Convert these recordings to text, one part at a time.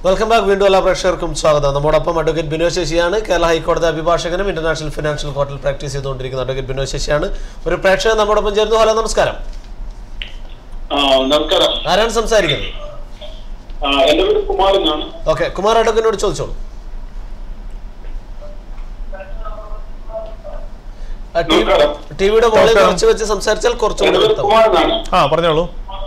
Welcome back വീണ്ടും എല്ലാ പ്രേക്ഷകർക്കും സ്വാഗതം നമ്മോടൊപ്പം അഡ്വക്കേറ്റ് ബിനോയ് ശശിയാണ് കേരള ഹൈക്കോടതി അഭിഭാഷകനും ഇന്റർനാഷണൽ ഫിനാൻഷ്യൽ കോർട്ടിൽ പ്രാക്ടീസ് ചെയ്തുകൊണ്ടിരിക്കുന്ന അഡ്വക്കേറ്റ് ബിനോയ് ശശിയാണ് ഒരു പ്രേക്ഷകൻ നമ്മോടൊപ്പം ചേർന്നു ഹലോ നമസ്കാരം ആ, നമസ്കാരം ആരാണ് സംസാരിക്കുന്നത് ആ, എന്റെ പേര് കുമാർ എന്നാണ് ഓക്കെ കുമാർ അഡ്വക്കേറ്റിനോട് ചോദിച്ചോളൂ നമസ്കാരം. ടി വിയുടെ വോളിയം നമസ്കാരം. കുറച്ച് വെച്ച് സംസാരിച്ചാൽ കുറച്ചുകൂടി എന്റെ പേര് വ്യക്തം കുമാർ എന്നാണ് ആ പറഞ്ഞോളൂ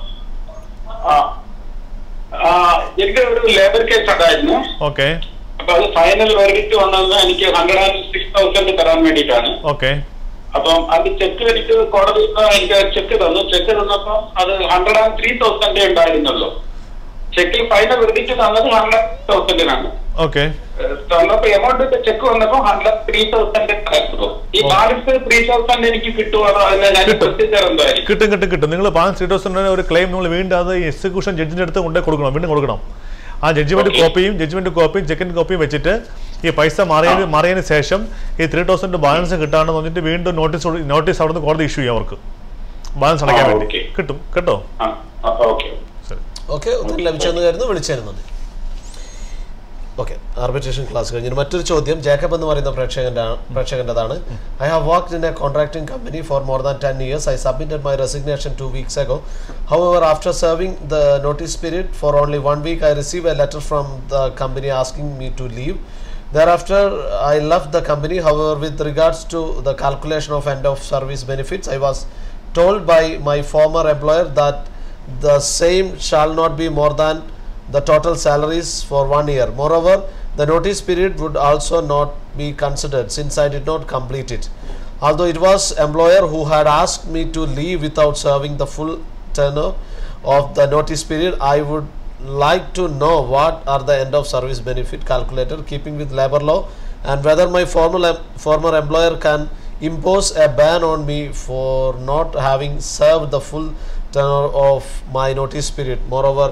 ആ. ആ, എനിക്ക് ഒരു ലേബർ കേസ് ഉണ്ടായിരുന്നു ഓക്കെ അപ്പൊ അത് ഫൈനൽ വെർഡിക്റ്റ് വന്നത് എനിക്ക് ഹൺഡ്രഡ് ആൻഡ് സിക്സ് തൗസൻഡ് തരാൻ വേണ്ടിയിട്ടാണ് ഓക്കെ അപ്പം അത് ചെക്ക് എനിക്ക് കോടതി എനിക്ക് ചെക്ക് തന്നു ചെക്ക് തന്നപ്പം അത് ഹൺഡ്രഡ് ആൻഡ് ത്രീ തൗസൻഡേ ഉണ്ടായിരുന്നുള്ളൂ ചെക്കിൽ ഫൈനൽ വെർഡിക്റ്റ് തന്നത് ഹൺഡ്രഡ് തൗസൻഡിനാണ് ഓക്കെ തന്നപ്പോ എമൗണ്ട് ചെക്ക് വന്നപ്പോ ഹൺഡ്രഡ് ത്രീ തൗസൻഡ് ആയിരുന്നു ഈ ബാലൻസ് ത്രീ തൗസൻഡ് എനിക്ക് കിട്ടുമോ അതോ അതിന് ഞാൻ കിട്ടും. പ്രൊസീജിയർ എന്തായിരിക്കും കിട്ടും കിട്ടും കിട്ടും നിങ്ങൾ ബാലൻസ് ത്രീ തൗസൻഡ് ഒരു ക്ലെയിം നിങ്ങൾ വീണ്ടും അത് എക്സിക്യൂഷൻ ജഡ്ജിൻ്റെ അടുത്ത് കൊണ്ടേ കൊടുക്കണം വീണ്ടും കൊടുക്കണം ആ ജഡ്ജ്മെന്റ് Okay. കോപ്പിയും ജഡ്ജ്മെന്റ് കോപ്പിയും ചെക്കിന്റെ കോപ്പിയും വെച്ചിട്ട് ഈ പൈസ മറിയതിന് മറിയതിന് ശേഷം ഈ ത്രീ തൗസൻഡ് ബാലൻസ് കിട്ടാണെന്ന് പറഞ്ഞിട്ട് വീണ്ടും നോട്ടീസ് നോട്ടീസ് അവിടുന്ന് കോടതി ഇഷ്യൂ ചെയ്യും അവർക്ക് ബാലൻസ് അടയ്ക്കാൻ ആ, വേണ്ടി okay. കിട്ടും കേട്ടോ ആ ഓക്കെ ശരി ഓക്കെ ഉത്തരം ലഭിച്ചെന്ന് കരുതുന്നു വിളിച്ചതിന് നന്ദി ഓക്കെ ആർബിട്രേഷൻ ക്ലാസ് കഴിഞ്ഞു മറ്റൊരു ചോദ്യം ജേക്കബ് എന്ന് പറയുന്ന പ്രേക്ഷകന്റെ പ്രേക്ഷകൻ്റെതാണ് I have worked in a contracting company for more than ten years I submitted my resignation two weeks ago however after serving the notice period for only one week I receive a letter from the company asking me to leave Thereafter, I left the company. However, with regards to the calculation of end of service benefits, I was told by my former employer that the same shall not be more than the total salaries for one year. Moreover, the notice period would also not be considered since I did not complete it. Although it was employer who had asked me to leave without serving the full tenure of the notice period, I would like to know what are the end of service benefit calculator keeping with labor law and whether my former em- former employer can impose a ban on me for not having served the full tenure of my notice period moreover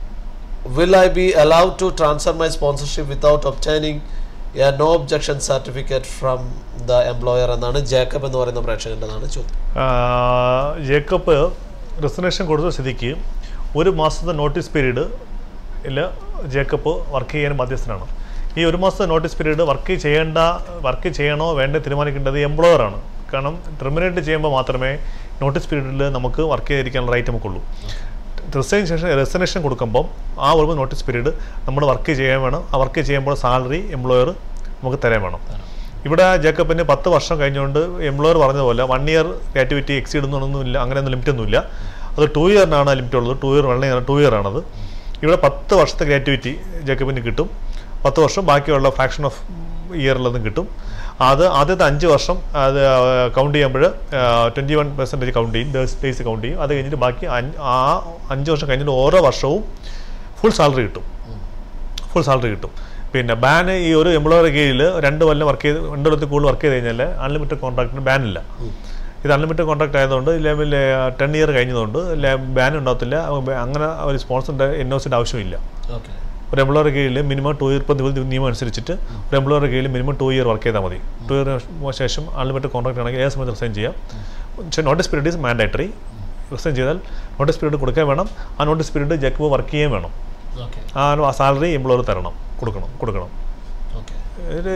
will i be allowed to transfer my sponsorship without obtaining a no objection certificate from the employer എന്നാണ് Jacob എന്ന് പറയുന്ന പ്രേക്ഷകൻ്റെതാണ് ചോദ്യം ആ, Jacob resignation കൊടുത്ത സ്ഥിതിക്ക് ഒരു മാസത്തെ notice period ഇല്ല ജേക്കബ് വർക്ക് ചെയ്യാൻ ബാധ്യസ്ഥനാണ് ഈ ഒരു മാസത്തെ നോട്ടീസ് പീരീഡ് വർക്ക് ചെയ്യേണ്ട വർക്ക് ചെയ്യണോ വേണ്ടേ തീരുമാനിക്കേണ്ടത് എംപ്ലോയറാണ് കാരണം ടെർമിനേറ്റ് ചെയ്യുമ്പോൾ മാത്രമേ നോട്ടീസ് പീരീഡിൽ നമുക്ക് വർക്ക് ചെയ്തിരിക്കാനുള്ള റൈറ്റ് നമുക്കുള്ളൂ റിസൈൻ ശേഷം റെസിഗ്നേഷൻ കൊടുക്കുമ്പോൾ ആ ഒരു നോട്ടീസ് പീരീഡ് നമ്മൾ വർക്ക് ചെയ്യാൻ വേണം ആ വർക്ക് ചെയ്യുമ്പോൾ സാലറി എംപ്ലോയർ നമുക്ക് തരാൻ വേണം ഇവിടെ ജേക്കബിന് പത്ത് വർഷം കഴിഞ്ഞുകൊണ്ട് എംപ്ലോയർ പറഞ്ഞ പോലെ വൺ ഇയർ ആക്ടിവിറ്റി എക്സീഡ് ഒന്നുമില്ല അങ്ങനെയൊന്നും ലിമിറ്റ് ഒന്നുമില്ല അത് ടു ഇയറിനാണ് ലിമിറ്റ് ഉള്ളത് two year one year two year ആണത് ഇവിടെ പത്ത് വർഷത്തെ ഗ്രാറ്റുവിറ്റി ജേക്കബിന് കിട്ടും പത്ത് വർഷം ബാക്കിയുള്ള ഫ്രാക്ഷൻ ഓഫ് ഇയറിലതും കിട്ടും അത് ആദ്യത്തെ അഞ്ച് വർഷം അത് കൗണ്ട് ചെയ്യുമ്പോൾ ട്വൻറ്റി വൺ പെർസെൻറ്റേജ് കൗണ്ട് ചെയ്യും ഡേയ്സ് കൗണ്ട് ചെയ്യും അത് കഴിഞ്ഞിട്ട് ബാക്കി അഞ്ച് ആ അഞ്ച് വർഷം കഴിഞ്ഞിട്ട് ഓരോ വർഷവും ഫുൾ സാലറി കിട്ടും ഫുൾ സാലറി കിട്ടും പിന്നെ ബാൻ ഈ ഒരു എംപ്ലോയറുടെ കീഴിൽ രണ്ട് കൊല്ലം വർക്ക് ചെയ്ത് രണ്ട് കൊല്ലത്തിൽ കൂടുതൽ വർക്ക് ചെയ്ത് കഴിഞ്ഞാൽ അൺലിമിറ്റഡ് കോൺട്രാക്റ്റിന് ബാൻ ഇല്ല ഇത് അൺലിമിറ്റഡ് കോൺട്രാക്ട് ആയതുകൊണ്ട് ലെവൽ ടെൻ ഇയർ കഴിഞ്ഞതുകൊണ്ട് ബാൻ ഉണ്ടാകത്തില്ല അങ്ങനെ ഒരു സ്പോൺസറിൻ്റെ എൻ ഒ സിൻ്റെ ആവശ്യമില്ല ഓക്കെ ഒരു എംപ്ലോയറുടെ കീഴിൽ മിനിമം ടു ഇയർ ഇപ്പം നികുതി നിയമം അനുസരിച്ചിട്ട് ഒരു എംപ്ലോയറുടെ കീഴിൽ മിനിമം ടു ഇയർ വർക്ക് ചെയ്താൽ മതി ടു ഇയർ ശേഷം അൺലിമിറ്റഡ് കോൺട്രാക്ട് ആണെങ്കിൽ ഏത് സമയത്ത് റിസൈൻ ചെയ്യാം പക്ഷേ notice period is mandatory resign ചെയ്താൽ നോട്ടീസ് പീരീഡ് കൊടുക്കാൻ വേണം ആ നോട്ടീസ് പീരീഡ് ജെക്ക് വർക്ക് ചെയ്യാൻ വേണം ഓക്കെ ആ സാലറി എംപ്ലോയർ തരണം കൊടുക്കണം കൊടുക്കണം ഓക്കെ ഇതിൽ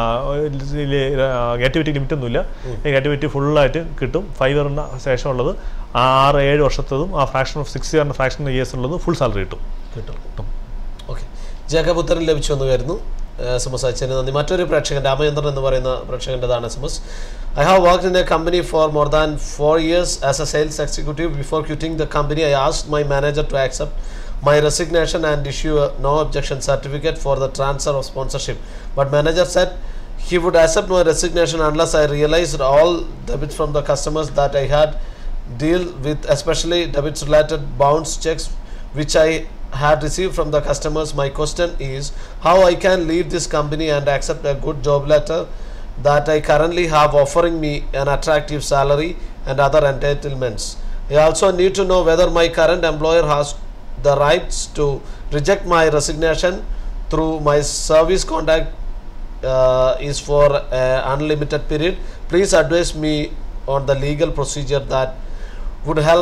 ഈ ആക്ടിവിറ്റി ലിമിറ്റ് ഒന്നുമില്ല ഈ ആക്ടിവിറ്റി ഫുള്ളായിട്ട് കിട്ടും ഫൈവ് ഇയറിന് ശേഷമുള്ളത് ആറ് ഏഴ് വർഷത്തതും ആ ഫ്രാക്ഷൻ ഓഫ് സിക്സ് ഇയറിൻ്റെ ഫ്രാക്ഷൻ ഇയേഴ്സ് ഉള്ളത് ഫുൾ സാലറി കിട്ടും കിട്ടും ഓക്കെ ജേക്കബ് ഉത്തരം ലഭിച്ചു എന്ന് കരുതുന്നു എസ് എം എസ് അയച്ചതിന് നന്ദി മറ്റൊരു പ്രേക്ഷകൻ രാമചന്ദ്രൻ എന്ന് പറയുന്ന പ്രേക്ഷകൻ്റെതാണ് S M S I have worked in a company for more than four years as a sales executive before quitting the company I ask my manager to accept my resignation and issue a no objection certificate for the transfer of sponsorship but manager said he would accept my resignation unless i realized all debits from the customers that i had deal with especially debits related bounce checks which i had received from the customers my question is how i can leave this company and accept a good job letter that i currently have offering me an attractive salary and other entitlements i also need to know whether my current employer has the rights to reject my resignation through my service contract uh, is for an unlimited period. Please advise me on the legal procedure that would help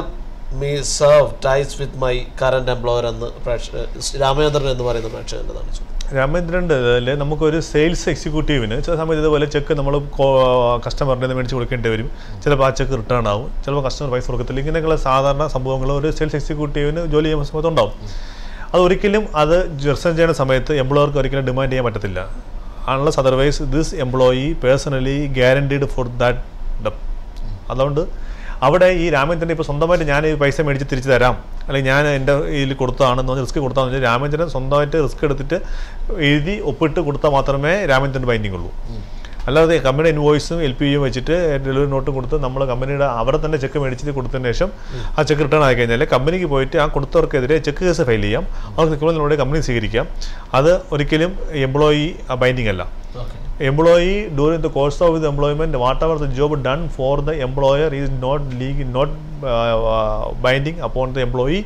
me sever ties with my current employer എന്ന് പ്രേക്ഷ രാമചന്ദ്രൻ എന്ന് പറയുന്ന പ്രേക്ഷകൻ്റെതാണ് ചോദ്യം രാമേന്ദ്രൻ്റെ ഇതിൽ നമുക്കൊരു sales എക്സിക്യൂട്ടീവിന് ചില സമയത്ത് ഇതുപോലെ ചെക്ക് നമ്മൾ കസ്റ്റമറിൻ്റെ നിന്ന് മേടിച്ച് കൊടുക്കേണ്ടി വരും ചിലപ്പോൾ ആ ചെക്ക് റിട്ടേൺ ആവും ചിലപ്പോൾ കസ്റ്റമർ പൈസ കൊടുക്കത്തില്ല ഇങ്ങനെയൊക്കെയുള്ള സാധാരണ സംഭവങ്ങൾ ഒരു സെയിൽസ് എക്സിക്യൂട്ടീവിന് ജോലി ചെയ്യുന്ന സമയത്ത് ഉണ്ടാവും അത് ഒരിക്കലും അത് റിസൈൻ ചെയ്യുന്ന സമയത്ത് എംപ്ലോയർക്ക് ഒരിക്കലും ഡിമാൻഡ് ചെയ്യാൻ പറ്റത്തില്ല unless otherwise this employee personally guaranteed for that അതുകൊണ്ട് അവിടെ ഈ രാമേന്ദ്രൻ ഇപ്പോൾ സ്വന്തമായിട്ട് ഞാൻ ഈ പൈസ മേടിച്ച് തിരിച്ചു തരാം അല്ലെങ്കിൽ ഞാൻ എൻ്റെ ഇതിൽ കൊടുത്തതാണെന്ന് പറഞ്ഞ് റിസ്ക് കൊടുത്താന്ന് വെച്ചാൽ രാമേന്ദ്രൻ സ്വന്തമായിട്ട് റിസ്ക് എടുത്തിട്ട് എഴുതി ഒപ്പിട്ട് കൊടുത്താൽ മാത്രമേ രാമേന്ദ്രൻ ബൈൻഡിങ് ഉള്ളൂ അല്ലാതെ കമ്പനിയുടെ ഇൻവോയ്സും എൽ പി യും വെച്ചിട്ട് ഡെലിവറി നോട്ടും കൊടുത്ത് നമ്മൾ കമ്പനിയുടെ അവിടെ തന്നെ ചെക്ക് മേടിച്ചിട്ട് കൊടുത്തതിന് ശേഷം ആ ചെക്ക് റിട്ടേൺ ആയി കഴിഞ്ഞാൽ കമ്പനിക്ക് പോയിട്ട് ആ കൊടുത്തവർക്കെതിരെ ചെക്ക് കേസ് ഫയൽ ചെയ്യാം അവർക്ക് നിൽക്കുമ്പോൾ കമ്പനി സ്വീകരിക്കാം അത് ഒരിക്കലും എംപ്ലോയി ബൈൻഡിങ് അല്ല okay employee during the course of his employment whatever the job done for the employer is not legal not uh, uh, binding upon the employee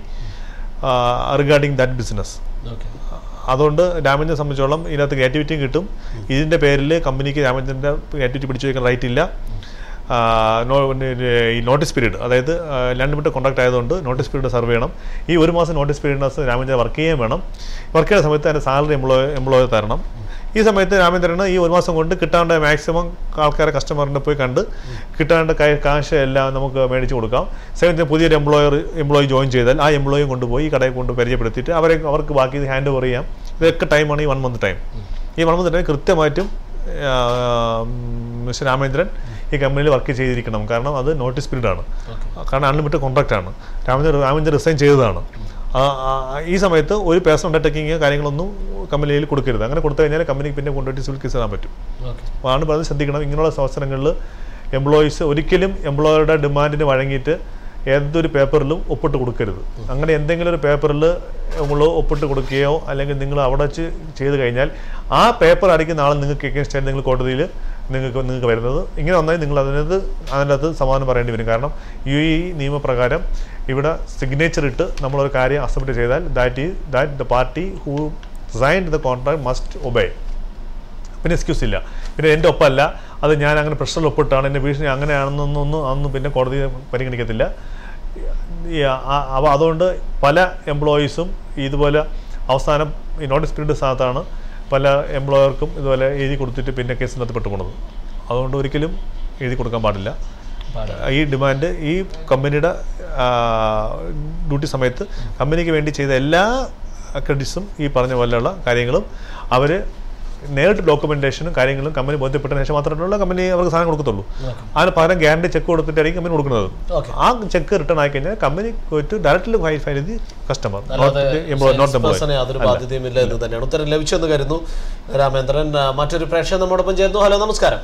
uh, regarding that business okay അതുകൊണ്ട് ഡാമേജിനെ സംബന്ധിച്ചോളം ഇതിനകത്ത് ഗ്രാറ്റുവിറ്റിയും കിട്ടും ഇതിൻ്റെ പേരിൽ കമ്പനിക്ക് ഡാമേജിൻ്റെ gratuity പിടിച്ചു വയ്ക്കാൻ റൈറ്റ് ഇല്ല ആ, നോ- ഈ നോട്ടീസ് പീരീഡ് അതായത് രണ്ട് മിനിറ്റ് കോൺട്രാക്ട് ആയതുകൊണ്ട് നോട്ടീസ് പീരീഡ് സർവ് ചെയ്യണം ഈ ഒരു മാസം നോട്ടീസ് പീരീഡിനകത്ത് രാമേന്ദ്രൻ വർക്ക് ചെയ്യുകയും വേണം വർക്ക് ചെയ്യുന്ന സമയത്ത് അതിൻ്റെ സാലറി എംപ്ലോയ് എംപ്ലോയർ തരണം ഈ സമയത്ത് രാമേന്ദ്രന് ഈ ഒരു മാസം കൊണ്ട് കിട്ടാണ്ട് മാക്സിമം ആൾക്കാരെ കസ്റ്റമറിനെ പോയി കണ്ട് കിട്ടാണ്ട് കൈ കാശ് എല്ലാം നമുക്ക് മേടിച്ച് കൊടുക്കാം സെവൻത്ത് പുതിയൊരു എംപ്ലോയർ എംപ്ലോയി ജോയിൻ ചെയ്താൽ ആ എംപ്ലോയി കൊണ്ടുപോയി ഈ കടയിൽ കൊണ്ട് പരിചയപ്പെടുത്തിയിട്ട് അവരെ അവർക്ക് ബാക്കി ഇത് ഹാൻഡ് ഓവർ ചെയ്യാം ഇതൊക്കെ ടൈമാണ് ഈ വൺ മന്ത് ടൈം ഈ വൺ മന്ത് ടൈം കൃത്യമായിട്ടും ആ, മിസ്റ്റർ രാമേന്ദ്രൻ ഈ കമ്പനിയിൽ വർക്ക് ചെയ്തിരിക്കണം കാരണം അത് നോട്ടീസ് പീരീഡ് ആണ് കാരണം അൺലിമിറ്റഡ് കോൺട്രാക്റ്റ് ആണ് രാമേന്ദ്രൻ രാമേന്ദ്രൻ റിസൈൻ ചെയ്തതാണ് ആ- ആ- ഈ സമയത്ത് ഒരു പേഴ്സൺ അണ്ടർടേക്കിങ് കാര്യങ്ങളൊന്നും കമ്പനിയിൽ കൊടുക്കരുത് അങ്ങനെ കൊടുത്തു കഴിഞ്ഞാൽ കമ്പനിക്ക് പിന്നെ കൊണ്ടുപോയിട്ട് സിവിൽ കേസ് ഇടാൻ പറ്റും ഓക്കെ അപ്പോൾ ആണ് പറഞ്ഞത് ശ്രദ്ധിക്കണം ഇങ്ങനെയുള്ള അവസരങ്ങളിൽ എംപ്ലോയീസ് ഒരിക്കലും എംപ്ലോയറുടെ ഡിമാൻഡിന് വഴങ്ങിയിട്ട് ഏതൊരു പേപ്പറിലും ഒപ്പിട്ട് കൊടുക്കരുത് അങ്ങനെ എന്തെങ്കിലും ഒരു പേപ്പറിൽ നമ്മൾ ഒപ്പിട്ട് കൊടുക്കുകയോ അല്ലെങ്കിൽ നിങ്ങൾ അവിടെ വെച്ച് ചെയ്ത് കഴിഞ്ഞാൽ ആ പേപ്പർ ആയിരിക്കും നാളെ നിങ്ങൾക്ക് എഗൻസ്റ്റ് ആയിട്ട് നിങ്ങൾ കോടതിയിൽ നിങ്ങൾക്ക് നിങ്ങൾക്ക് വരുന്നത് ഇങ്ങനെ വന്നാൽ നിങ്ങൾ അതിനകത്ത് അതിനകത്ത് സമാധാനം പറയേണ്ടി വരും കാരണം യു ഇ നിയമപ്രകാരം ഇവിടെ സിഗ്നേച്ചർ ഇട്ട് നമ്മളൊരു കാര്യം അക്സെപ്റ്റ് ചെയ്താൽ ദാറ്റ് ഈ that the party who signed the contract must obey പിന്നെ എക്സ്ക്യൂസ് ഇല്ല പിന്നെ എൻ്റെ ഒപ്പമല്ല അത് ഞാൻ അങ്ങനെ പ്രഷറിൽ ഒപ്പിട്ടാണ് എൻ്റെ ഭീഷണി അങ്ങനെയാണെന്നൊന്നും അതൊന്നും പിന്നെ കോടതി പരിഗണിക്കത്തില്ല ഈ ആ- അപ്പോൾ അതുകൊണ്ട് പല എംപ്ലോയീസും ഇതുപോലെ അവസാനം ഈ നോട്ടീസ് പീരീഡ് സ്ഥാനത്താണ് പല എംപ്ലോയർക്കും ഇതുപോലെ എഴുതി കൊടുത്തിട്ട് പിന്നെ കേസിനകത്ത് പെട്ടുപോണത് അതുകൊണ്ട് ഒരിക്കലും എഴുതി കൊടുക്കാൻ പാടില്ല ഈ ഡിമാൻഡ് ഈ കമ്പനിയുടെ ഡ്യൂട്ടി സമയത്ത് കമ്പനിക്ക് വേണ്ടി ചെയ്ത എല്ലാ ക്രെഡിറ്റ്സും ഈ പറഞ്ഞ പോലെയുള്ള കാര്യങ്ങളും അവർ നേരിട്ട് ഡോക്യുമെന്റേഷനും കാര്യങ്ങളും കമ്പനി ബോധ്യപ്പെട്ടതിന് ശേഷം മാത്രമേ കമ്പനി അവർക്ക് സാധനം കൊടുക്കത്തുള്ളൂ അതിന് പകരം ഗ്യാരണ്ടി ചെക്ക് കൊടുത്തിട്ടായിരിക്കും കമ്പനി കൊടുക്കുന്നത് Okay. ആ ചെക്ക് റിട്ടേൺ ആയി കഴിഞ്ഞാൽ കമ്പനി പോയിട്ട് ഡയറക്റ്റ്ലി ഫൈൽ ഫൈൽ ചെയ്ത് കസ്റ്റമർ അല്ലാതെ നോട്ട് പേഴ്സണെ യാതൊരു ബാധ്യതയുമില്ല എന്ന് തന്നെയാണ് ഉത്തരം ലഭിച്ചെന്ന് കരുതുന്നു രാമേന്ദ്രൻ ആ, മറ്റൊരു പ്രേക്ഷകൻ നമ്മോടൊപ്പം ചേർന്നു ഹലോ നമസ്കാരം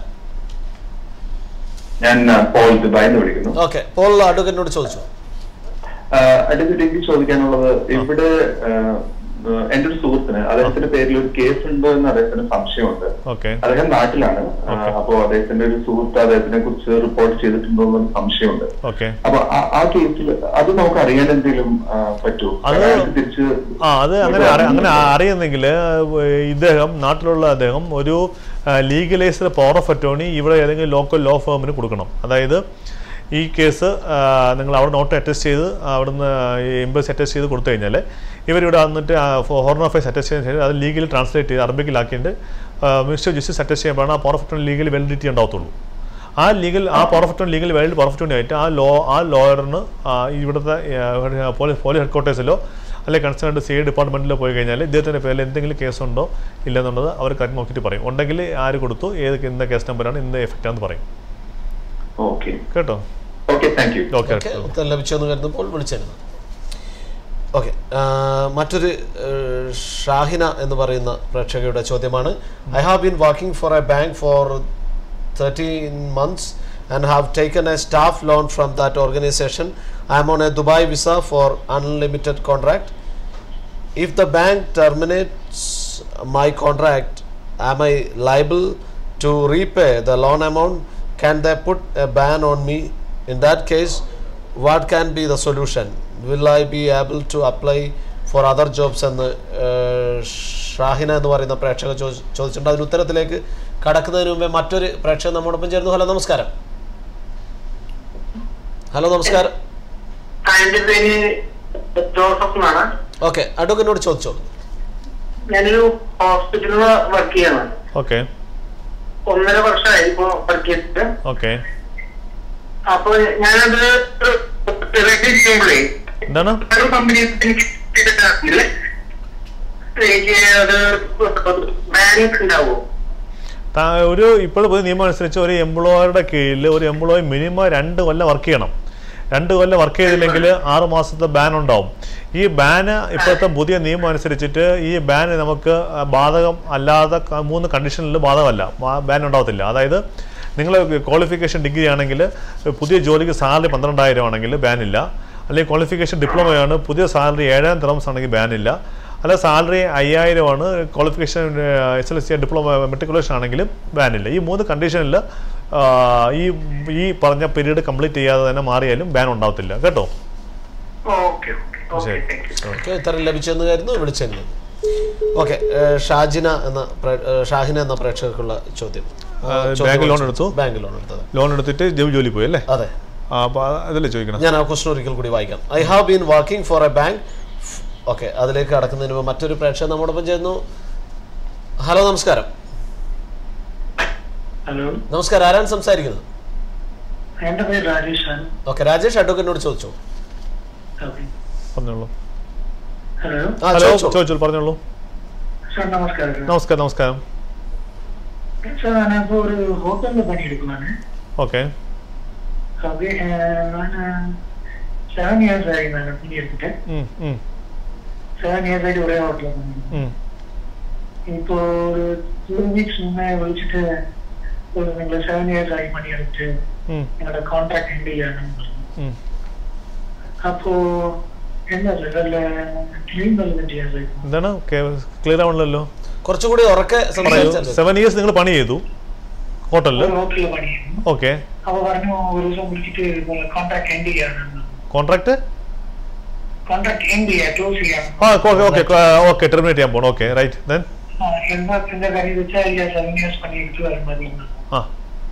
ഞാൻ ആ, പോൾ ദുബായിൽ നിന്ന് വിളിക്കുന്നു ഓക്കെ പോൾ അഡ്വക്കേറ്റിനോട് ചോദിച്ചു അഡ്വക്കേറ്റ് എനിക്ക് ചോദിക്കാനുള്ളത് ഇവിടെ ആ, ആ, എന്റെ ഒരു സുഹൃത്തിന് അദ്ദേഹത്തിന്റെ പേരിൽ ഒരു കേസ് ഉണ്ടോ എന്ന് അദ്ദേഹത്തിന് സംശയമുണ്ട് ഓക്കെ അദ്ദേഹം നാട്ടിലാണ് ആ, അപ്പോ അദ്ദേഹത്തിന്റെ ഒരു സുഹൃത്ത് അദ്ദേഹത്തിനെ കുറിച്ച് റിപ്പോർട്ട് ചെയ്തിട്ടുണ്ടോ എന്നൊരു സംശയമുണ്ട് ഓക്കെ അപ്പൊ ആ- ആ കേസിൽ അത് നമുക്ക് അറിയാൻ എന്തെങ്കിലും ആ, പറ്റുമോ അത് അയാൾക്ക് തിരിച്ച് ആ അത് അങ്ങനെ അറി- അങ്ങനെ അറിയുന്നെങ്കിൽ ഇദ്ദേഹം നാട്ടിലുള്ള അദ്ദേഹം ഒരു ലീഗലൈസ്ഡ് പവർ ഓഫ് അറ്റോർണി ഇവിടെ ഏതെങ്കിലും ലോക്കൽ ലോ ഫേമിന് കൊടുക്കണം അതായത് ഈ കേസ് ആ, നിങ്ങൾ അവിടെ നോട്ട് അറ്റസ്റ്റ് ചെയ്ത് അവിടുന്ന് എംബസി അറ്റസ്റ്റ് ചെയ്ത് കൊടുത്തു കഴിഞ്ഞാൽ ഇവരിവിടെ വന്നിട്ട് ഹോർൺ ഓഫീസ് അറ്റസ്റ്റ് ചെയ്തതിന് ശേഷം അത് ലീഗലി ട്രാൻസ്ലേറ്റ് ചെയ്ത് അറബിക്കിലാക്കിയിട്ട് മിനിസ്റ്റർ ജസ്റ്റിസ് അറ്റസ്റ്റ് ചെയ്യുമ്പോഴാണ് ആ power of attorney legally validity ഉണ്ടാവത്തുള്ളൂ ആ ലീഗൽ ആ power of attorney legal valid power of attorney ആയിട്ട് ആ ലോ ആ ലോയറിന് ഇവിടുത്തെ പോലീസ് പോലീസ് ഹെഡ് ക്വാർട്ടേഴ്സിലോ അല്ലെങ്കിൽ കൺസേൺഡ് സി ഐ ഡിപ്പാർട്ട്മെൻറ്റിലോ പോയി കഴിഞ്ഞാൽ ഇദ്ദേഹത്തിൻ്റെ പേരിൽ എന്തെങ്കിലും കേസുണ്ടോ ഇല്ലെന്നുള്ളത് അവർ കാര്യം നോക്കിയിട്ട് പറയും ഉണ്ടെങ്കിൽ ആര് കൊടുത്തു ഏത് ഇന്ന കേസ് നമ്പറാണ് ഇന്ന എഫക്റ്റ് ആണെന്ന് പറയും ഓക്കെ കേട്ടോ okay thank you okay okay ഉത്തരം ലഭിച്ചെന്ന് കരുതുമ്പോൾ വിളിച്ചിരുന്നു ഓക്കെ മറ്റൊരു ഏഹ്, ഷാഹിന എന്ന് പറയുന്ന പ്രേക്ഷകയുടെ ചോദ്യമാണ് I have been working for a bank for thirteen months and have taken a staff loan from that organisation I'm on a Dubai visa for unlimited contract if the bank terminates my contract am i liable to repay the loan amount can they put a ban on me in that case what can be the solution will i be able to apply for other jobs എന്ന് ഏഹ്, ഷാഹിന എന്ന് പറയുന്ന പ്രേക്ഷക ചോദി- ചോദിച്ചിട്ടുണ്ട് അതിന് ഉത്തരത്തിലേക്ക് കടക്കുന്നതിന് മുമ്പേ മറ്റൊരു പ്രേക്ഷകൻ നമ്മോടൊപ്പം ചേർന്നു ഹലോ നമസ്കാരം ഹലോ നമസ്കാരം എന്റെ പേര് ജോസഫ് എന്നാണ് ഓക്കെ അഡ്വക്കറ്റിനോട് ചോദിച്ചോളൂ ഞാനൊരു ഹോസ്പിറ്റലിൽ വർക്ക് ചെയ്യാണ് ഓക്കെ ഒന്നര വർഷമായി ഇപ്പൊ വർക്ക് ചെയ്തിട്ട് ഓക്കെ അപ്പൊ ഞാനത് റെഡി ചെയ്യുമ്പോഴേ എന്താണ് വേറെ കമ്പനി എനിക്ക് അത് ബാങ്ക് ഉണ്ടാവോ താ- ഒരു ഇപ്പോൾ പുതിയ നിയമം അനുസരിച്ച് ഒരു എംപ്ലോയറുടെ കീഴിൽ ഒരു എംപ്ലോയി മിനിമം രണ്ട് കൊല്ലം വർക്ക് ചെയ്യണം രണ്ട് കൊല്ലം വർക്ക് ചെയ്തില്ലെങ്കിൽ ആറ് മാസത്തെ ബാൻ ഉണ്ടാവും ഈ ബാന് ഇപ്പോഴത്തെ പുതിയ നിയമം അനുസരിച്ചിട്ട് ഈ ബാൻ നമുക്ക് ആ, ബാധകം അല്ലാതെ ക- മൂന്ന് കണ്ടീഷനിൽ ബാധകമല്ല ബാൻ ഉണ്ടാവത്തില്ല അതായത് നിങ്ങൾ ക്വാളിഫിക്കേഷൻ ഡിഗ്രി ആണെങ്കിൽ പുതിയ ജോലിക്ക് സാലറി പന്ത്രണ്ടായിരം ആണെങ്കിൽ ബാനില്ല അല്ലെങ്കിൽ ക്വാളിഫിക്കേഷൻ ഡിപ്ലോമയാണ് പുതിയ സാലറി ഏഴായിരം തെറംസ് ആണെങ്കിൽ ബാനില്ല അല്ല സാലറി അയ്യായിരമാണ് qualification S L C diploma matriculation ആണെങ്കിലും ബാനില്ല ഈ മൂന്ന് കണ്ടീഷനിൽ ഈ ഈ പറഞ്ഞ പീരീഡ് കംപ്ലീറ്റ് ചെയ്യാതെ തന്നെ മാറിയാലും ബാൻ ഉണ്ടാവത്തില്ല കേട്ടോ ഓക്കെ ഓക്കെ ശരി. താങ്ക് യു ഓക്കെ ഉത്തരം ലഭിച്ചെന്ന് കരുതുന്നു വിളിച്ചെന്ന് ഓക്കെ ഷാജിന എന്ന പ്രേ- ഏ, ഷാഹിന എന്ന പ്രേക്ഷകർക്കുള്ള ചോദ്യം ആ, ചോദ്യം ബാങ്ക് ലോൺ വിളിച്ചു. എടുത്തു? ബാങ്ക് ലോൺ എടുത്തത് ലോൺ എടുത്തിട്ട് ജോലി ജോലി പോയി അല്ലേ അതെ ആ, അപ്പോൾ അതല്ലേ ചോദിക്കണം ഞാൻ ആ ക്വസ്റ്റൻ ഒരിക്കൽ കൂടി വായിക്കാം I have been working for a bank okay അതിലേക്ക് കടക്കുന്നതിന് മുമ്പ് മറ്റൊരു പ്രേക്ഷകൻ നമ്മോടൊപ്പം ചേരുന്നു ഹലോ നമസ്കാരം ഹലോ നമസ്കാരം ആരാണ് സംസാരിക്കുന്നത് എന്റെ പേര് രാജേഷ് ആണ് ഓക്കെ രാജേഷ് അഡ്വക്കറ്റിനോട് ചോദിച്ചു ഓക്കെ പറഞ്ഞോളൂ ഹലോ ആ ഹലോ ചോദിച്ചോളൂ. ചോദിച്ചോളൂ പറഞ്ഞോളൂ സാർ നമസ്കാരം നമസ്കാരം നമസ്കാരം സാർ ഞാനിപ്പോ ഒരു ഹോട്ടലിൽ പണിയെടുക്കുവാണ് ഓക്കെ ഓക്കെ ഞാൻ സെവൻ ഇയേഴ്സ് ആയി ഞാൻ പണിയെടുത്തിട്ട് സെവൻ ഇയേഴ്സ് ആയിട്ട് ഒരേ ഹോട്ടലിൽ പണിയെടുക്കും ഇപ്പോ ഒരു ടു വീക്സ് മുന്നേ വിളിച്ചിട്ട് ഒരു നിങ്ങൾ സെവൻ ഇയേഴ്സ് ആയി പണിയെടുത്ത് നിങ്ങളുടെ കോൺട്രാക്ട് എൻഡ് ചെയ്യാനെന്ന് പറഞ്ഞു അപ്പോ എന്താ വല്ല ക്ലീൻ വല്ലതും ചെയ്യാൻ സാധിക്കും എന്താണ് ക്ലിയർ ആവണല്ലോ കുറച്ചുകൂടി ഉറക്കെ സംസാരിച്ചാൽ സെവൻ ഇയേഴ്സ് നിങ്ങൾ പണി ചെയ്തു ഹോട്ടലിൽ ഒരു ഹോട്ടലിൽ പണിയുന്നു ഓക്കെ അപ്പൊ പറഞ്ഞു ഒരു ദിവസം വിളിച്ചിട്ട് കോൺട്രാക്ട് എൻഡ് ചെയ്യാനെന്ന് കോൺട്രാക്ട് കോൺട്രാക്ട് എൻഡ് ചെയ്യാൻ ക്ലോസ് ചെയ്യാൻ ആ ഓക്കെ ഓക്കെ ഓക്കെ ടെർമിനേറ്റ് ചെയ്യാൻ പോകണം ഓക്കെ റൈറ്റ് ദെൻ എന്താ എന്റെ കാര്യം വെച്ചാൽ സെവൻ ഇയേഴ്സ് പണിയെടുത്ത് വരും മതി എന്ന്. ആ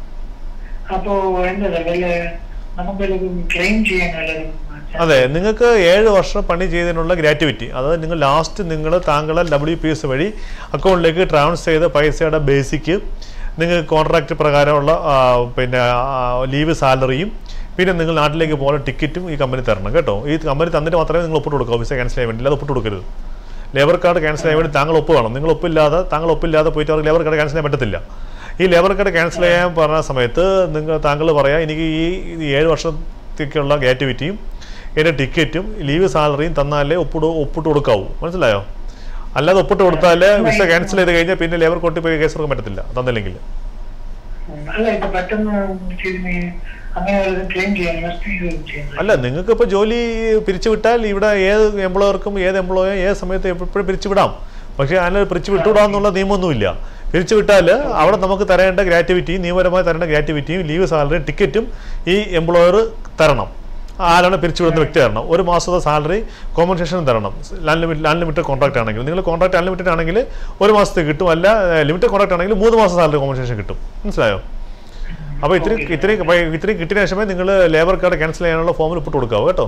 അപ്പോ എന്താ വല്ല നമുക്ക് ക്ലെയിം ചെയ്യാൻ വല്ലതും അതെ നിങ്ങൾക്ക് ഏഴ് വർഷം പണി ചെയ്തതിനുള്ള ഗ്രാറ്റുവിറ്റി അതായത് നിങ്ങൾ ലാസ്റ്റ് നിങ്ങൾ താങ്കളെ ഡബ്ല്യു പി എസ് വഴി അക്കൗണ്ടിലേക്ക് ട്രാൻസ്ഫർ ചെയ്ത പൈസയുടെ ബേസിക്ക് നിങ്ങൾക്ക് കോൺട്രാക്റ്റ് പ്രകാരമുള്ള ആ, പിന്നെ ലീവ് സാലറിയും പിന്നെ നിങ്ങൾ നാട്ടിലേക്ക് പോകുന്ന ടിക്കറ്റും ഈ കമ്പനി തരണം കേട്ടോ ഈ കമ്പനി തന്നിട്ട് മാത്രമേ നിങ്ങൾ ഒപ്പിട്ട് കൊടുക്കാവൂ വിസ ക്യാൻസൽ ചെയ്യാൻ വേണ്ടി അല്ലാതെ ഒപ്പിട്ട് കൊടുക്കരുത് ലേബർ കാർഡ് ക്യാൻസൽ ചെയ്യാൻ വേണ്ടി താങ്കൾ ഒപ്പ് വേണം നിങ്ങൾ ഒപ്പില്ലാതെ താങ്കൾ ഒപ്പില്ലാതെ പോയിട്ട് അവർക്ക് ലേബർ കാർഡ് ക്യാൻസൽ ചെയ്യാൻ പറ്റത്തില്ല ഈ ലേബർ കാർഡ് ക്യാൻസൽ ചെയ്യാൻ പറഞ്ഞ സമയത്ത് നിങ്ങൾ താങ്കൾ പറയാം എനിക്ക് ഈ ഈ ഏഴ് വർഷത്തേക്കുള്ള ഗ്രാറ്റുവിറ്റിയും എൻ്റെ ടിക്കറ്റും ലീവ് സാലറിയും തന്നാലേ ഒപ്പിട്ട് ഒപ്പിട്ട് കൊടുക്കാവൂ മനസ്സിലായോ അല്ലാതെ ഒപ്പിട്ട് കൊടുത്താൽ വിസ ക്യാൻസൽ ചെയ്ത് കഴിഞ്ഞാൽ പിന്നെ ലേബർ കോർട്ടിൽ പോയി കേസ് എടുക്കാൻ പറ്റത്തില്ല തന്നില്ലെങ്കിൽ ഉം. അല്ല ഇപ്പൊ പെട്ടെന്ന് ചെയ്തിന് അങ്ങനെ വല്ലതും ക്ലെയിം ചെയ്യാൻ ഇൻവെസ്റ്റ് ചെയ്യാൻ അല്ല നിങ്ങൾക്ക് ഇപ്പോൾ ജോലി പിരിച്ചുവിട്ടാൽ ഇവിടെ ഏത് എംപ്ലോയർക്കും ഏത് എംപ്ലോയെ ഏത് സമയത്ത് എപ്പോഴും പിരിച്ചുവിടാം പക്ഷേ അതിന് പിരിച്ചു വിട്ടുവിടാന്നുള്ള നിയമമൊന്നുമില്ല പിരിച്ചുവിട്ടാൽ അവിടെ നമുക്ക് തരേണ്ട ഗ്രാറ്റുവിറ്റിയും നിയമപരമായി തരേണ്ട ഗ്രാറ്റുവിറ്റിയും ലീവ് സാലറിയും ടിക്കറ്റും ഈ എംപ്ലോയർ തരണം ആരാണ് പിരിച്ചുവിടുന്ന വ്യക്തി തരണം ഒരു മാസത്തെ സാലറി കോമ്പൻസേഷൻ തരണം അൺലിമിറ്റഡ് അൺലിമിറ്റഡ് കോൺട്രാക്ട് ആണെങ്കിൽ നിങ്ങൾ കോൺട്രാക്ട് അൺലിമിറ്റഡ് ആണെങ്കിൽ ഒരു മാസത്തെ കിട്ടും അല്ല ലിമിറ്റഡ് കോൺട്രാക്ട് ആണെങ്കിൽ മൂന്ന് മാസം സാലറി കോമ്പൻസേഷൻ കിട്ടും മനസ്സിലായോ അപ്പോൾ ഇത്രയും ഇത്രയും ഇത്രയും കിട്ടിയ ശേഷമേ നിങ്ങൾ ലേബർ കാർഡ് ക്യാൻസൽ ചെയ്യാനുള്ള ഫോമിൽ ഇട്ട് കൊടുക്കാവൂ കേട്ടോ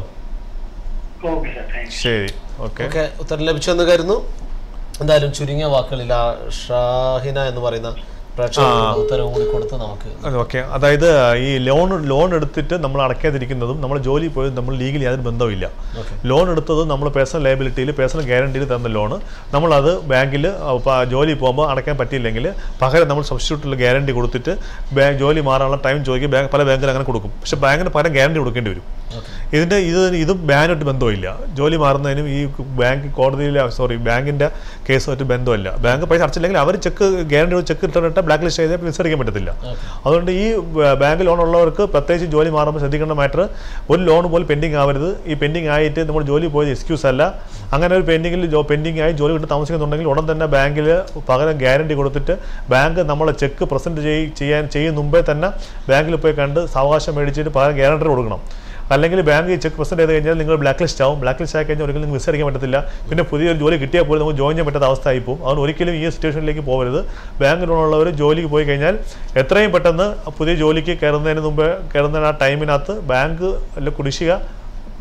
ഓക്കെ സാർ താങ്ക്സ് ശരി ഓക്കെ ഓക്കെ ഉത്തരം ലഭിച്ചെന്ന് കരുതുന്നു എന്തായാലും ചുരുങ്ങിയ വാക്കുകളിൽ ആ ഷാഹിന എന്ന് പറയുന്ന പ്രേക്ഷകർക്ക് ഉത്തരം കൂടി കൊടുത്ത് നമുക്ക് ഓക്കെ അതായത് ഈ ലോൺ ലോൺ എടുത്തിട്ട് നമ്മൾ അടയ്ക്കാതിരിക്കുന്നതും നമ്മൾ ജോലി പോയതും നമ്മൾ ലീഗലി യാതൊരു ബന്ധവുമില്ല ലോൺ എടുത്തതും നമ്മൾ പേഴ്സണൽ ലയബിലിറ്റിയിൽ പേഴ്സണൽ ഗ്യാരണ്ടിയിൽ തന്ന ലോണ് നമ്മളത് ബാങ്കിൽ ജോലി പോകുമ്പോൾ അടയ്ക്കാൻ പറ്റിയില്ലെങ്കിൽ പകരം നമ്മൾ സബ്സ്റ്റിറ്റ്യൂട്ടിൽ ഗ്യാരണ്ടി കൊടുത്തിട്ട് ബാങ്ക് ജോലി മാറാനുള്ള ടൈം ചോദിക്കും ബാങ്ക് പല ബാങ്കിൽ അങ്ങനെ കൊടുക്കും പക്ഷെ ബാങ്കിന് പകരം ഗ്യാരണ്ടി കൊടുക്കേണ്ടി വരും ഇതിൻ്റെ ഇത് ഇതും ബാനുമായിട്ട് ബന്ധമില്ല ജോലി മാറുന്നതിനും ഈ ബാങ്ക് കോടതിയിൽ സോറി ബാങ്കിൻ്റെ കേസുമായിട്ട് ബന്ധമില്ല ബാങ്ക് പൈസ അടച്ചില്ലെങ്കിൽ അവർ ചെക്ക് ഗ്യാരണ്ടി ചെക്ക് ഇട്ടിട്ട് ബ്ലാക്ക് ലിസ്റ്റ് ചെയ്താൽ വിസ അടിക്കാൻ പറ്റത്തില്ല അതുകൊണ്ട് ഈ ബ- ബാങ്ക് ലോൺ ഉള്ളവർക്ക് പ്രത്യേകിച്ച് ജോലി മാറുമ്പോൾ ശ്രദ്ധിക്കേണ്ട മാറ്റർ ഒരു ലോൺ പോലും പെൻഡിങ് ആവരുത് ഈ പെൻഡിങ് ആയിട്ട് നമ്മൾ ജോലി പോയത് എക്സ്ക്യൂസ് അല്ല അങ്ങനെ ഒരു പെൻഡിങ്ങിൽ ജോ പെൻഡിങ് ആയി ജോലി കിട്ടി താമസിക്കുന്നുണ്ടെങ്കിൽ ഉടൻ തന്നെ ബാങ്കിൽ പകരം ഗ്യാരണ്ടി കൊടുത്തിട്ട് ബാങ്ക് നമ്മളെ ചെക്ക് പ്രസൻറ്റ് ചെയ് ചെയ്യാൻ ചെയ്യും മുമ്പേ തന്നെ ബാങ്കിൽ പോയി കണ്ട് സാവകാശം മേടിച്ചിട്ട് പകരം ഗ്യാരണ്ടി കൊടുക്കണം അല്ലെങ്കിൽ ബാങ്ക് ചെക്ക് പ്രസൻറ്റ് ചെയ്ത് കഴിഞ്ഞാൽ നിങ്ങൾ ബ്ലാക്ക് ലിസ്റ്റ് ആവും ബ്ലാക്ക് ലിസ്റ്റ് ആയി കഴിഞ്ഞാൽ ഒരിക്കലും നിങ്ങൾക്ക് വിസ അടിക്കാൻ പറ്റത്തില്ല പിന്നെ പുതിയൊരു ജോലി കിട്ടിയാൽ പോലും നമുക്ക് ജോയിൻ ചെയ്യാൻ പറ്റാത്ത അവസ്ഥ ആയി പോകും അതുകൊണ്ട് ഒരിക്കലും ഈ സിറ്റുവേഷനിലേക്ക് പോകരുത് ബാങ്ക് ലോണുള്ളവർ ജോലിക്ക് പോയി കഴിഞ്ഞാൽ എത്രയും പെട്ടെന്ന് പുതിയ ജോലിക്ക് കയറുന്നതിന് മുമ്പ് കയറുന്ന ആ ടൈമിനകത്ത് ബാങ്ക് അല്ല കുടിശ്ശിക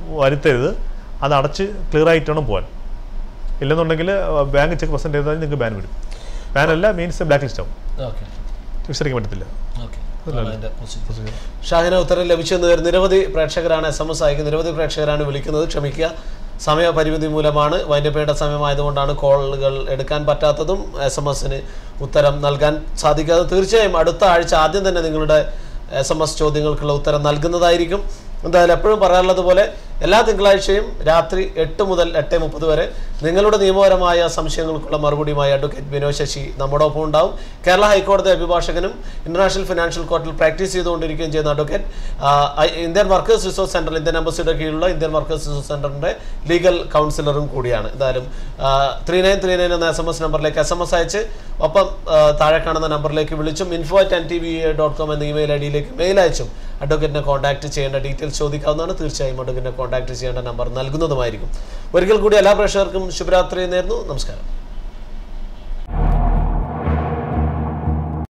വരുത്തരുത് അത് അടച്ച് ക്ലിയർ ആയിട്ട് വേണം പോകാൻ ഇല്ലെന്നുണ്ടെങ്കിൽ ബാങ്ക് ചെക്ക് പ്രസൻറ്റ് ചെയ്താൽ നിങ്ങൾക്ക് ബാൻ വരും ബാൻ അല്ല മീൻസ് ബ്ലാക്ക് ലിസ്റ്റ് ആവും ഓക്കെ വിശ്വസിക്കാൻ പറ്റത്തില്ല ഓക്കെ ഷാഹിന ഉത്തരം ലഭിച്ചെന്ന് വരും നിരവധി പ്രേക്ഷകരാണ് എസ് എം എസ് അയക്കുന്നത് നിരവധി പ്രേക്ഷകരാണ് വിളിക്കുന്നത് ക്ഷമിക്കുക സമയപരിമിതി മൂലമാണ് വൈൻഡപ്പേയുടെ സമയമായതുകൊണ്ടാണ് കോളുകൾ എടുക്കാൻ പറ്റാത്തതും എസ് എം എസിന് ഉത്തരം നൽകാൻ സാധിക്കാതെ തീർച്ചയായും അടുത്ത ആഴ്ച ആദ്യം തന്നെ നിങ്ങളുടെ എസ് എം എസ് ചോദ്യങ്ങൾക്കുള്ള ഉത്തരം നൽകുന്നതായിരിക്കും എന്തായാലും എപ്പോഴും പറയാനുള്ളത് പോലെ എല്ലാ തിങ്കളാഴ്ചയും രാത്രി എട്ട് മുതൽ എട്ട് മുപ്പത് വരെ നിങ്ങളുടെ നിയമപരമായ സംശയങ്ങൾക്കുള്ള മറുപടിയുമായി അഡ്വക്കേറ്റ് വിനോദ് ശശി നമ്മോടൊപ്പം ഉണ്ടാവും കേരള ഹൈക്കോടതി അഭിഭാഷകനും ഇന്റർനാഷണൽ ഫിനാൻഷ്യൽ കോർട്ടിൽ പ്രാക്ടീസ് ചെയ്തുകൊണ്ടിരിക്കുകയും ചെയ്യുന്ന അഡ്വക്കേറ്റ് ആ, I- Indian workers resource centre Indian എംബസിയുടെ കീഴിലുള്ള ഇന്ത്യൻ വർക്കേഴ്സ് റിസോഴ്സ് സെന്ററിന്റെ ലീഗൽ കൗൺസിലറും കൂടിയാണ് എന്തായാലും ത്രീ നയൻ ത്രീ നയൻ എന്ന എസ് എം എസ് നമ്പറിലേക്ക് എസ് എം എസ് അയച്ച് ഒപ്പം ആ, താഴെ കാണുന്ന നമ്പറിലേക്ക് വിളിച്ചും info at N T V dot com എന്ന ഇമെയിൽ ഐ ഡിയിലേക്ക് മെയിൽ അയച്ചും അഡ്വക്കേറ്റിനെ കോൺടാക്ട് ചെയ്യേണ്ട ഡീറ്റെയിൽസ് ചോദിക്കാവുന്നതാണ് തീർച്ചയായും അഡ്വക്കേറ്റിനെ കോൺടാക്ട് ചെയ്യേണ്ട നമ്പർ നൽകുന്നതുമായിരിക്കും ഒരിക്കൽ കൂടി എല്ലാ പ്രേക്ഷകർക്കും ശുഭരാത്രി നേരുന്നു നമസ്കാരം